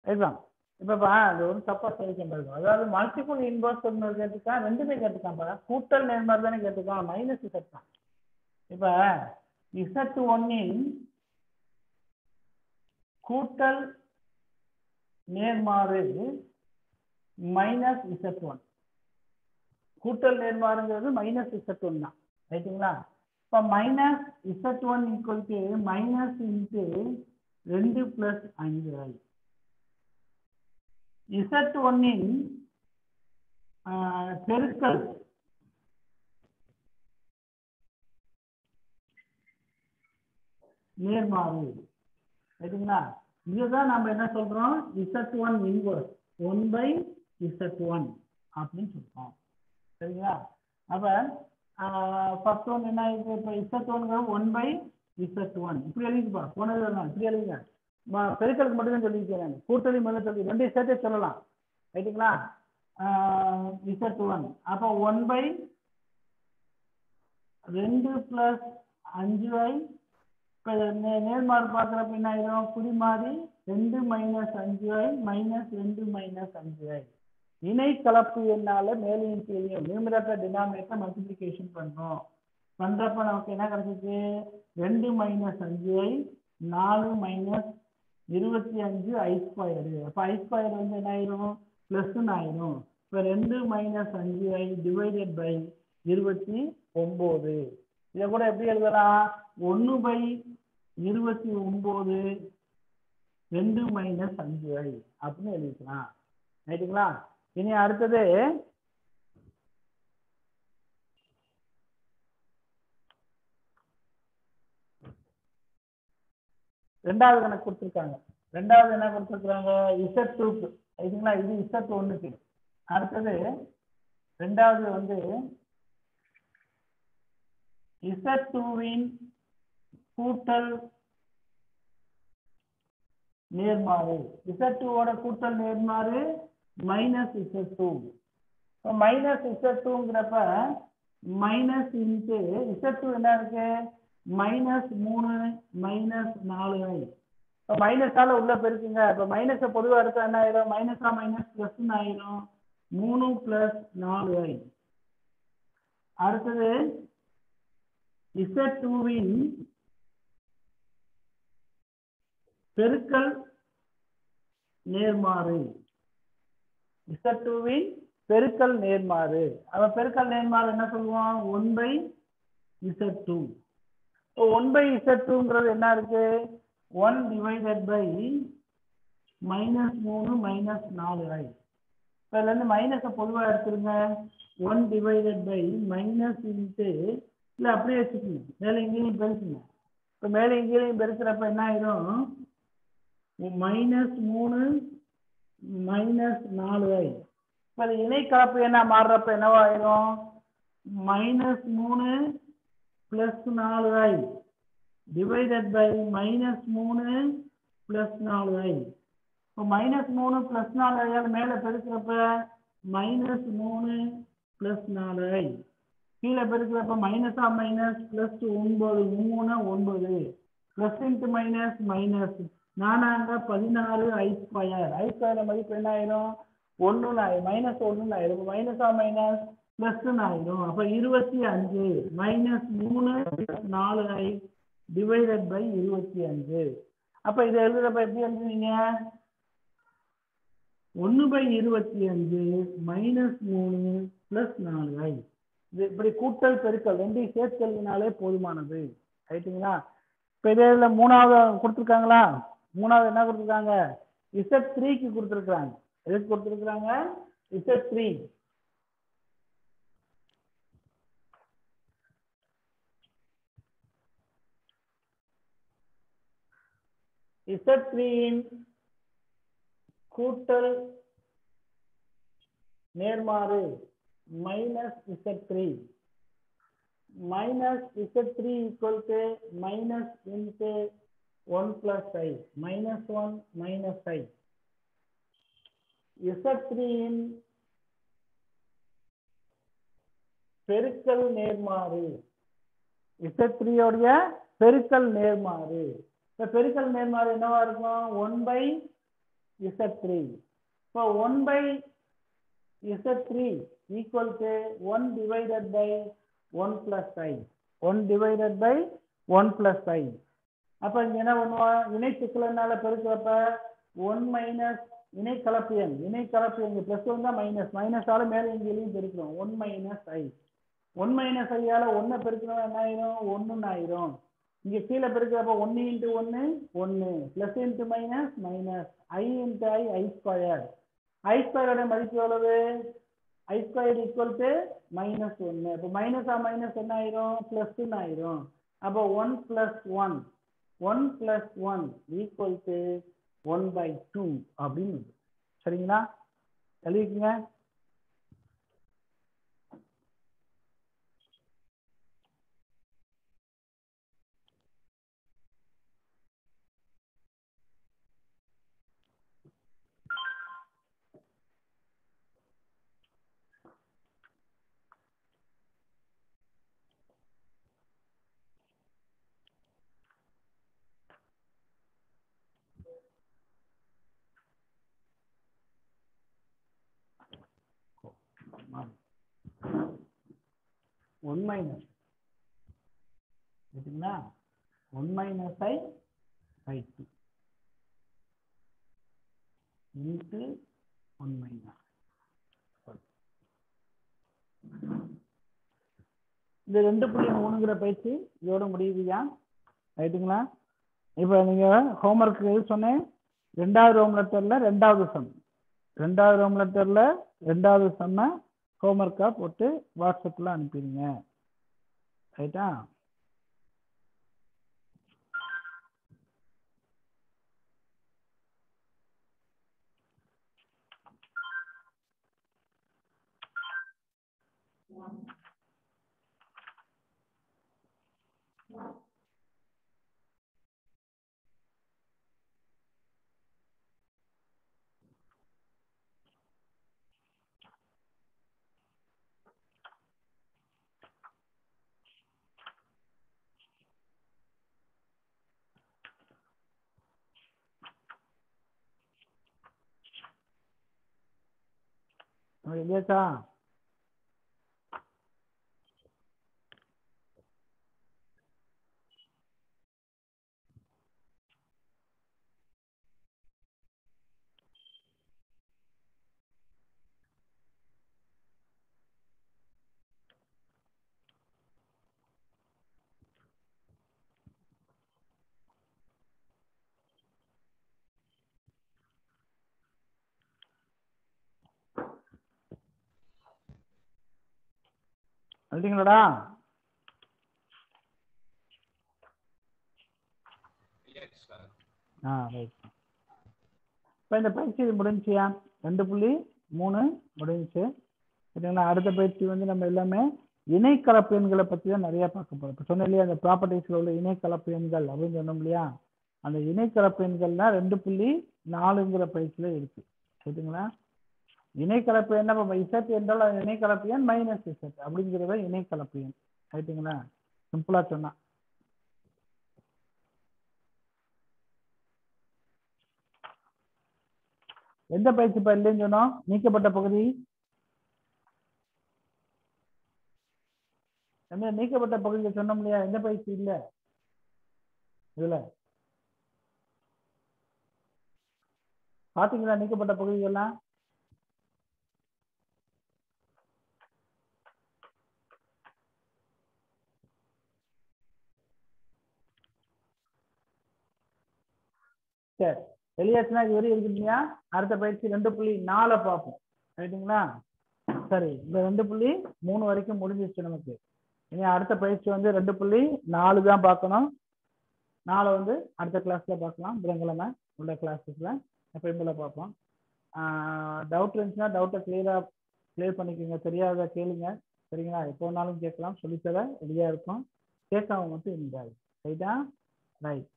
இதுதான் இப்பப்பா அது ஒரு தப்பா சொல்லிக்க பாருங்க அதாவது மல்டிபிள் இன்வர்ஸ் ஒன்று கேட்டுக்கான் ரெண்டுமே கேட்டுக்கான்ப்பா கூட்டல் நேர்மாறு தானே கேட்டுக்கான் மைனஸ் இசட் தான் இப்ப இசட் ஒன்னின் கூட்டல் நேர்மாறு மைனஸ் இசட் ஒன் கூட்டல் நேர்மாறுங்கிறது மைனஸ் இசட் ஒன் தான் ரைட்டுங்களா இப்போ minus Z one equal to minus into ரெண்டு பிளஸ் அஞ்சு ஐ இசட் ஒன்னின் பெருக்கல் நேர்மாறு ரைட்டுங்களா இதுதான் நம்ம என்ன சொல்றோம் Z one inverse one by Z one அப்படின்னு சொல்றோம் சரிங்களா அப்ப ஃபர்ஸ்ட் ஒன் என்ன ஆயிருக்கு இப்போ இசட் ஒன்ங்கிற ஒன் பை இசட் ஒன் இப்படி எழுதிப்பா போனது வரலாம் இப்படி எழுதுங்க ம- பெருக்கலுக்கு மட்டும் தான் சொல்லியிருக்கேன் நான் கூட்டணி முதல்ல சொல்லி ரெண்டையும் சேர்த்தே சொல்லலாம் ரைட்டுங்களா இசட் ஒன் அப்போ ஒன் பை ரெண்டு பிளஸ் அஞ்சு ஐ இப்போ நேர்மாறு பார்க்குறப்ப என்ன ஆயிரும் குறிமாறி ரெண்டு மைனஸ் அஞ்சு ஐ மைனஸ் ரெண்டு மைனஸ் அஞ்சு ஐ இணை கலப்பு எண்ணால மேலையும் கீழையும் நியூமரேட்டர் டினாமினேட்டர் மல்டிப்ளிகேஷன் பண்றோம் பண்றப்ப நமக்கு என்ன கிடைச்சிச்சு ரெண்டு மைனஸ் அஞ்சு ஐ நாலு மைனஸ் இருபத்தி அஞ்சு ஐ ஸ்கொயரு அப்போ ஐ ஸ்கொயர் வந்து என்ன ஆயிரும் ப்ளஸ்ன்னு ஆயிரும் இப்போ ரெண்டு மைனஸ் அஞ்சு ஐ டிவைடட் பை இருபத்தி ஒம்பது இதை கூட எப்படி எழுதலாம் ஒன்று பை இருபத்தி ஒம்பது ரெண்டு மைனஸ் அஞ்சு ஐ அப்படின்னு எழுதிக்கலாம் ரைட்டுங்களா இனி அடுத்தது ரெண்டாவது கணக்கு கொடுத்துருக்காங்க ரெண்டாவது என்ன கொடுத்துருக்காங்க இசட் டூக்கு ரைட்டுங்களா இது இசட் ஒன்றுக்கு அடுத்தது ரெண்டாவது வந்து இசட் டூவின் கூட்டல் நேர்மாறு இசட் டூவோட கூட்டல் நேர்மாறு மைனஸ் இசட் டூ இப்போ மைனஸ் இசட் டூங்கிறப்ப மைனஸ் இன்ட்டு இசட் டூ என்ன இருக்கு மைனஸ் மூணு மைனஸ் நாலு ஐ இப்போ மைனஸால உள்ள பெருக்குங்க இப்போ மைனஸை பொதுவாக எடுத்தா என்ன ஆயிரும் மைனஸா மைனஸ் ப்ளஸ்ன்னு ஆயிரும் மூணு ப்ளஸ் நாலு ஐ அடுத்தது இசட் டூவின் பெருக்கல் நேர்மாறு இசட் டூவின் பெருக்கல் நேர்மாறு அவன் பெருக்கல் நேர்மாறு என்ன சொல்லுவான் one by Z two one by Z டூங்கிறது என்ன இருக்கு ஒன் டிவைடட் பை மைனஸ் மூணு மைனஸ் நாலு ஐ இப்போ இதுலேருந்து மைனஸை பொதுவாக எடுத்துருங்க one divided by minus into இல்லை அப்படியே வச்சுக்கோங்க மேலே இங்கேயும் பெருக்குங்க இப்போ மேலே இங்கேயும் பெருக்கிறப்ப என்ன ஆயிரும் மைனஸ் மூணு மைனஸ் நாலு ஐ இப்போ அது இணை கலப்பு என்ன மாறுறப்ப என்னவாயிரும் மைனஸ் மூணு ப்ளஸ் நாலு ஐ டிவைடட் பை மைனஸ் மூணு ப்ளஸ் நாலு ஐ இப்போ மைனஸ் மூணு ப்ளஸ் நாலு ஐயால் மேலே பெருக்கிறப்ப மைனஸ் மூணு ப்ளஸ் நாலு ஐ கீழே பெருக்கிறப்ப மைனஸா மைனஸ் ப்ளஸ் ஒன்பது மூணு ஒன்பது ப்ளஸ் இன்ட்டு மைனஸ் மைனஸ் நானாங்க பதினாறு ஐ ஸ்கொயர் ஐ ஸ்கொயர் மதிப்பு என்ன ஆயிரும் ஒன்றுன்னு ஆயிரும் மைனஸ் ஒன்றுன்னு ஆயிரும் மைனஸா மைனஸ் ப்ளஸ்ன்னு ஆயிரும் அப்போ இருபத்தி அஞ்சு மைனஸ் மூணு நாலு ஐ டிவைடட் பை இருபத்தி அஞ்சு அப்போ இதை எழுதுறப்ப எப்படி எழுதுவீங்க ஒன்று பை இருபத்தி அஞ்சு மைனஸ் மூணு ப்ளஸ் நாலு ஐ இது இப்படி கூட்டல் பெருக்கல் ரெண்டையும் சேர்த்து எழுதினாலே போதுமானது ரைட்டுங்களா இப்போ இதே இதில் மூணாவது கொடுத்துருக்காங்களா மூணாவது என்ன கொடுத்துருக்காங்க இசட் த்ரீக்கு கொடுத்துருக்குறாங்க எதுக்கு கொடுத்துருக்குறாங்க இசட் த்ரீ இசட் த்ரீயின் கூட்டல் நேர்மாறு minus Z three minus Z3 equal to minus into 1 plus i minus 1 minus i Z3 இன் பெருக்கல் நேர்மாறு Z3 உடைய பெருக்கல் நேர்மாறு இப்ப பெருக்கல் நேர்மாறு என்னவா இருக்கும் ஒன் பை இசட் த்ரீ இப்போ one by Z three equal to one divided by one plus i one divided by one plus i அப்போ இங்கே என்ன பண்ணுவோம் இணை சிக்கலனால பெருக்கிறப்ப ஒன் மைனஸ் இணை கலப்பியன் இணை கலப்பியன் இங்கே ப்ளஸ் ஒன் தான் மைனஸ் மைனஸால மேலே இங்கேயும் பெருக்கிறோம் one minus i one minus ஐயால ஒன்றை பெருக்கணும் என்ன ஆயிரும் ஒன்றுன்னு ஆயிரும் இங்கே கீழே பெருக்கிறப்ப ஒன்று இன்ட்டு ஒன்று ஒன்று plus into minus minus i into i i square i ஸ்கொயரோட மதிப்பு எவ்வளவு i square equal to minus ஒன்று இப்போ மைனஸா மைனஸ் என்ன ஆயிரும் ப்ளஸ்ன்னு ஆயிரும் அப்போ one plus one one plus one equal to one by two அப்படின்னு வருது. சரிங்களா எழுதிக்கங்க ஒன் மைனஸ் சரிங்களா one minus i by two into one minus இந்த ரெண்டு புள்ளி மூணுங்கிற பயிற்சி இதோட முடியுதுயா ரைட்டுங்களா இப்போ நீங்கள் ஹோம்ஒர்க் எது சொன்னேன் ரெண்டாவது ஹோம் லெட்டரில் ரெண்டாவது சம் ரெண்டாவது ஹோம் லெட்டரில் ரெண்டாவது செம்ம ஹோம்ஒர்க்காக போட்டு வாட்ஸ்அப்பில் அனுப்பிடுங்க ரைட்டா இல்லையாச்சா எழுதிங்களாடா ஆ ரைட் இப்போ இந்த பயிற்சி முடிஞ்சியா ரெண்டு புள்ளி மூணு முடிஞ்சுச்சு சரிங்களா அடுத்த பயிற்சி வந்து நம்ம எல்லாமே இணை கலப்பு எண்களை பற்றி தான் நிறைய பார்க்க போகிறோம் இப்போ சொன்னேன் இல்லையா அந்த ப்ராப்பர்ட்டிஸில் உள்ள இணை கலப்பு எண்கள் அப்படின்னு சொன்னோம் இல்லையா அந்த இணை கலப்பு எண்கள்லாம் ரெண்டு புள்ளி நாலுங்கிற பயிற்சியில் இருக்கு சரிங்களா இணை கலப்பு எண் நம்ம இசட் என்றால் அது இணை கலப்பு எண் மைனஸ் இசட் அப்படிங்கிறத இணை கலப்பு எண் ரைட்டுங்களா சிம்பிளா சொன்னா எந்த பயிற்சி இப்ப இல்லைன்னு சொன்னோம் நீக்கப்பட்ட பகுதி என்ன நீக்கப்பட்ட பகுதியில் சொன்னோம் இல்லையா எந்த பயிற்சி இல்ல இதுல பாத்தீங்களா நீக்கப்பட்ட பகுதிகள்லாம் சரி வெளியாச்சுன்னா இது வரையும் இருக்குங்களா அடுத்த பயிற்சி ரெண்டு புள்ளி நாலை பார்ப்போம் ரைட்டுங்களா சரி இந்த ரெண்டு புள்ளி மூணு வரைக்கும் முடிஞ்சிருச்சு நமக்கு இனி அடுத்த பயிற்சி வந்து ரெண்டு புள்ளி நாலு தான் பார்க்கணும் நாளை வந்து அடுத்த கிளாஸ்ல பார்க்கலாம் புதன்கிழமை உள்ள கிளாஸஸ்ல எப்பயும்போல பார்ப்போம் டவுட் இருந்துச்சுன்னா டவுட்டை கிளியரா கிளியர் பண்ணிக்கோங்க தெரியாத கேளுங்க சரிங்களா எப்போ வேணாலும் கேட்கலாம் சொல்லித்தர ரெடியா இருக்கும் கேட்காம மட்டும் இருந்தாரு ரைட்டா ரைட்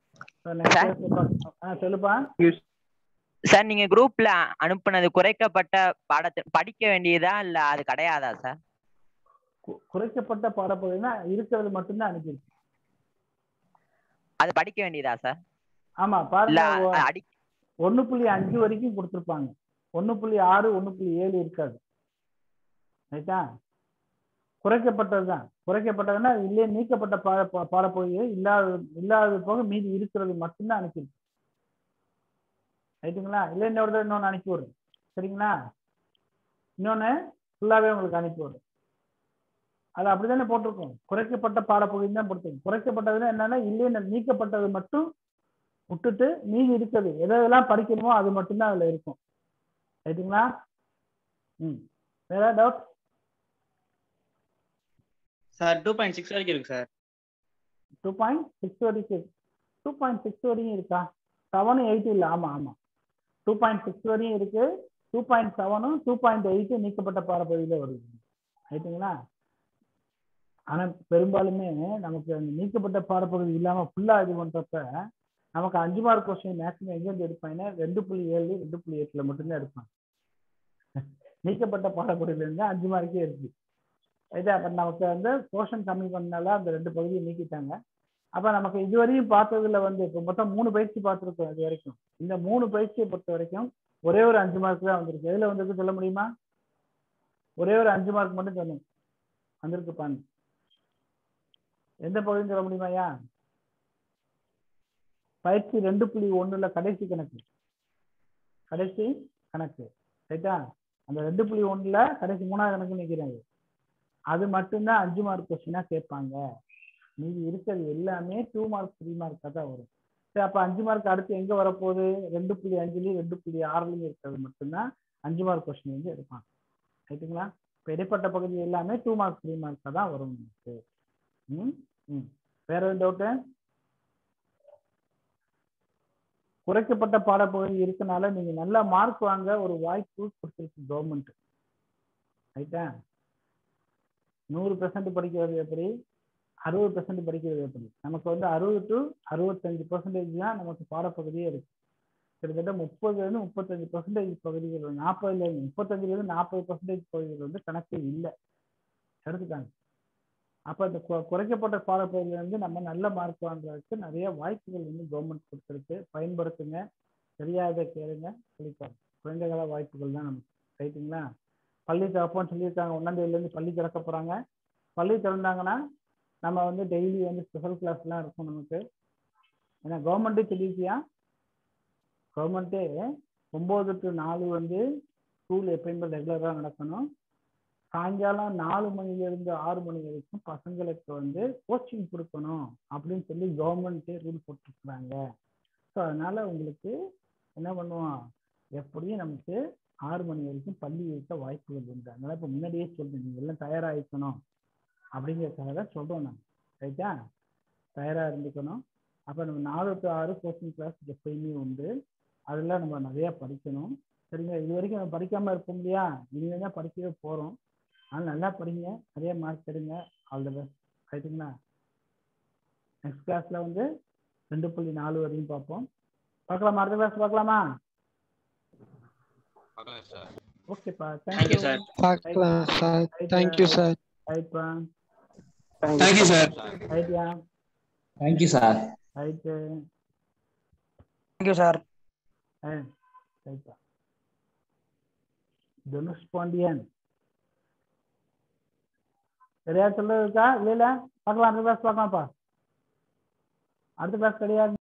சொல்லுப்பா சார் நீங்க குரூப்ல அனுப்புனது குறைக்கப்பட்ட பாடத்தை படிக்க வேண்டியதா இல்ல அது கிடையாதா சார் கு- குறைக்கப்பட்ட பாடப்பகுதினா இருக்கிறது மட்டும்தான் அனுப்பியிருக்கு அது படிக்க வேண்டியதா சார் ஆமா இல்ல பாருங்க அ- அடி ஒண்ணு புள்ளி அஞ்சு வரைக்கும் கொடுத்துருப்பாங்க ஒண்ணு புள்ளி ஆறு ஒண்ணு புள்ளி ஏழு இருக்காது ரைட்டா குறைக்கப்பட்டதுதான் குறைக்கப்பட்டதுன்னா இல்லையே நீக்கப்பட்ட பாட பா- பாடப்பகுதிகள் இல்லாத இல்லாதது போக மீதி இருக்கிறது மட்டும்தான் அனுப்பியிருக்கு ரைட்டுங்களா இல்லை இன்னொரு தடவை இன்னொன்று அனுப்பி விடுறேன் சரிங்களா இன்னொன்று ஃபுல்லாகவே உங்களுக்கு அனுப்பி விடுறேன் அது அப்படிதானே போட்டிருக்கோம் குறைக்கப்பட்ட பாடப்பகுதி தான் போட்டிருக்கோம் குறைக்கப்பட்டதுன்னா என்னன்னா இல்லைன்னு நீக்கப்பட்டது மட்டும் விட்டுட்டு மீதி இருக்குது எதெல்லாம் படிக்கணுமோ அது மட்டும்தான் அதுல இருக்கும் ரைட்டுங்களா ம் வேற doubt sir two point six வரைக்கும் இருக்கு சார் டூ பாயிண்ட் சிக்ஸ் வரைக்கும் டூ பாயிண்ட் சிக்ஸ் வரையும் இருக்கா செவனும் எயிட்டும் இல்லை ஆமாம் ஆமாம் டூ பாயிண்ட் சிக்ஸ் வரையும் இருக்கு டூ பாயிண்ட் செவனும் டூ பாயிண்ட் எயிட்டும் நீக்கப்பட்ட பாடப்பகுதியில் வருது ரைட்டுங்களா ஆனால் பெரும்பாலுமே நமக்கு அந்த நீக்கப்பட்ட பாடப்பகுதி இல்லாமல் ஃபுல்லாக இது பண்ணுறப்ப நமக்கு அஞ்சு மார்க் கொஸ்டின் மேக்ஸிமம் எங்கேருந்து எடுப்பாங்கன்னா ரெண்டு புள்ளி ஏழு ரெண்டு புள்ளி எட்டுல மட்டும்தான் எடுப்பாங்க நீக்கப்பட்ட பாடப்பகுதியிலேருந்து அஞ்சு மார்க்கே இருக்கு இது அப்போ நமக்கு வந்து போர்ஷன் கம்மி பண்ணனால அந்த ரெண்டு பகுதியை நீக்கிட்டாங்க அப்போ நமக்கு இதுவரையும் பார்த்ததுல வந்து இப்போ மொத்தம் மூணு பயிற்சி பார்த்துருக்கோம் இது வரைக்கும் இந்த மூணு பயிற்சியை பொறுத்த வரைக்கும் ஒரே ஒரு அஞ்சு மார்க் தான் வந்திருக்கு எதுல வந்திருக்கு சொல்ல முடியுமா ஒரே ஒரு அஞ்சு மார்க் மட்டும் சொல்லுங்க வந்திருக்கு பாருங்க எந்த பகுதின்னு சொல்ல முடியுமாயா பயிற்சி ரெண்டு புள்ளி ஒண்ணுல கடைசி கணக்கு கடைசி கணக்கு ரைட்டா அந்த ரெண்டு புள்ளி ஒண்ணுல கடைசி மூணாவது கணக்கு நிற்கிறாங்க அது மட்டும்தான் அஞ்சு மார்க் கொஸ்டினா கேட்பாங்க மீதி இருக்கிறது எல்லாமே டூ மார்க் த்ரீ மார்க்காக தான் வரும் சரி அப்போ அஞ்சு மார்க் அடுத்து எங்க வரப்போகுது ரெண்டு புள்ளி அஞ்சுலையும் ரெண்டு புள்ளி ஆறுலையும் இருக்கிறது மட்டும்தான் அஞ்சு மார்க் கொஸ்டின் வந்து எடுப்பாங்க ரைட்டுங்களா இப்போ இடைப்பட்ட பகுதி எல்லாமே டூ மார்க் த்ரீ மார்க்காக தான் வரும் உங்களுக்கு ம் ம் வேற எதுவும் டவுட்டு குறைக்கப்பட்ட பாடப்பகுதி இருக்கனால நீங்க நல்ல மார்க் வாங்க ஒரு வாய்ப்பு கொடுத்துருக்கு கவர்மெண்ட் ரைட்டா நூறு பெர்சன்ட் படிக்கிறது எப்படி அறுபது பெர்சன்ட் படிக்கிறது எப்படி நமக்கு வந்து அறுபது டு அறுபத்தஞ்சு பர்சன்டேஜ் தான் நமக்கு பாடப்பகுதியே இருக்கு கிட்டத்தட்ட முப்பதுலேருந்து முப்பத்தஞ்சு பர்சன்டேஜ் பகுதிகள் நாற்பதுலேருந்து முப்பத்தஞ்சுலேருந்து நாற்பது பர்சன்டேஜ் பகுதிகள் வந்து கணக்கே இல்லை எடுத்துட்டாங்க அப்போ இந்த கு- குறைக்கப்பட்ட பாடப்பகுதியில வந்து நம்ம நல்ல மார்க் வாங்குறதுக்கு நிறைய வாய்ப்புகள் வந்து கவர்மெண்ட் கொடுத்துருக்கு பயன்படுத்துங்க தெரியாத கேளுங்க சொல்லிப்பாங்க குறைந்தகால வாய்ப்புகள் தான் நமக்கு ரைட்டுங்களா பள்ளி திறப்போம்னு சொல்லியிருக்காங்க ஒன்றாந்தேதியிலேருந்து பள்ளி திறக்க போகிறாங்க பள்ளி திறந்தாங்கன்னா நம்ம வந்து டெய்லி வந்து ஸ்பெஷல் கிளாஸ்லாம் இருக்கும் நமக்கு ஏன்னா கவர்மெண்ட்டே சொல்லியிருக்கியா கவர்மெண்ட்டே ஒம்பது டு நாலு வந்து ஸ்கூல் எப்பயுமே ரெகுலராக நடக்கணும் சாயங்காலம் நாலு மணிலேருந்து ஆறு மணி வரைக்கும் பசங்களுக்கு வந்து கோச்சிங் கொடுக்கணும் அப்படின்னு சொல்லி கவர்மெண்ட்டே ரூல் போட்டிருக்கிறாங்க ஸோ அதனால உங்களுக்கு என்ன பண்ணுவோம் எப்படியும் நமக்கு ஆறு மணி வரைக்கும் பள்ளி இருக்க வாய்ப்புகள் உண்டு அதனால இப்போ முன்னாடியே சொல்றேன் நீங்க எல்லாம் தயாராகிக்கணும் அப்படிங்கிறதுக்காக தான் சொல்றோம் நாங்கள் ரைட்டா தயாராக இருந்துக்கணும் அப்போ நம்ம நாலு டு ஆறு கோச்சிங் கிளாஸ் எப்பயுமே உண்டு அதெல்லாம் நம்ம நிறையா படிக்கணும் சரிங்களா இது வரைக்கும் நம்ம படிக்காம இருப்போம் இல்லையா இனிமேல் தான் படிக்கவே போகிறோம் அதனால் நல்லா படிங்க நிறைய மார்க் எடுங்க ஆல் த பெஸ்ட் ரைட்டுங்களா நெக்ஸ்ட் கிளாஸில் வந்து ரெண்டு புள்ளி நாலு வரையும் பார்ப்போம் பார்க்கலாமா அடுத்த கிளாஸ் பார்க்கலாமா ஓகேப்பா Thank you, sir. பார்க்கலாம் சார் தேங்க்யூ சார் ரைட்ப்பா தேங்க்யூ சார் ரைட்யா thank you sir right thank you sir ஆ ரைட்ப்பா தனுஷ் பாண்டியன் சரியா சொல்றது இருக்கா இல்ல இல்ல பார்க்கலாம் அடுத்த கிளாஸ் பார்க்கலாம்ப்பா அடுத்த கிளாஸ் கிடையாது